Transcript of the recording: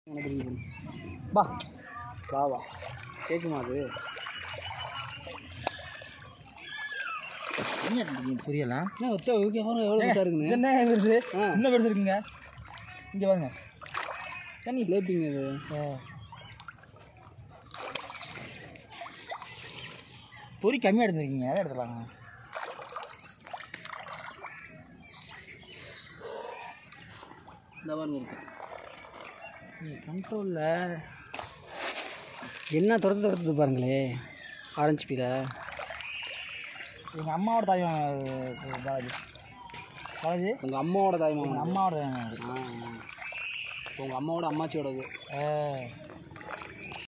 பா வா வா கேட்குமா அது என்ன பண்ணுறீங்க புரியல என்ன ஒத்த எவ்வளோ எவ்வளோ பெருசாக இருக்குன்னு என்ன பெருசு ஆ. இன்னும் பெருசு இருக்குங்க இங்கே பாருங்க தண்ணி ஸ்லேப்பிங் அது பொறி கம்மியாக எடுத்துருக்கீங்க எதை எடுத்துலாங்க இந்த பாருங்க இருக்கு கண்ட்ரோலில் என்ன துரத்து துரத்துது பாருங்களே ஆரஞ்சு பீரை எங்கள் அம்மாவோட தாய்மாமா பாலாஜி பாலாஜி உங்கள் அம்மாவோட எங்கள் தாய்மாமன் அம்மாவோட தாய்மாமா ஆ உங்கள் அம்மாவோட அம்மாச்சியோடது ஆ